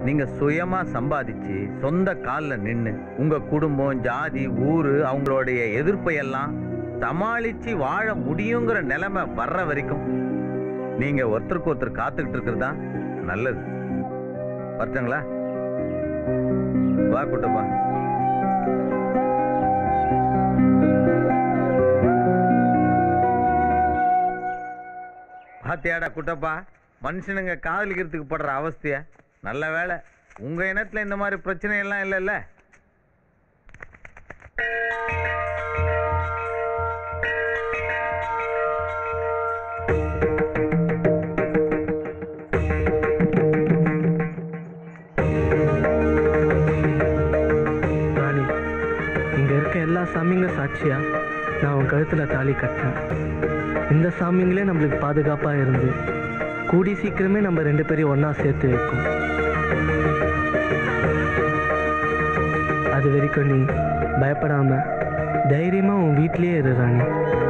நீங்க சுயமா சம்பாதிச்சு சொந்த கால்ல நின்னு உங்க குடும்பம் ஜாதி ஊரு அவங்களுடைய எதிர்ப்பை எல்லாம் சமாளிச்சு வாழ முடியுங்கிற நிலைமை வர்ற வரைக்கும் நீங்க ஒருத்தருக்கு ஒருத்தர் காத்துக்கிட்டு இருக்கிறது தான் நல்லது வரட்டுங்களா வா குட்டப்பா பாத்தியாடா குட்டப்பா மனுஷனுங்க காதலிக்கிறதுக்கு படுற அவஸ்தைய நல்ல வேலை உங்க இனத்துல இந்த மாதிரி பிரச்சனை எல்லாம் இல்லைல்ல ராணி இங்க இருக்க எல்லா சாமிங்க சாட்சியா நான் உன் கழுத்துல தாலி கட்டினேன் இந்த சாமிங்களே நம்மளுக்கு பாதுகாப்பா இருந்து கூடி சீக்கிரமே நம்ம ரெண்டு பேரையும் ஒண்ணா சேர்த்து வைக்கும் அது வரைக்கும் நீ பயப்படாம தைரியமா உன் வீட்லயே இரு ராணி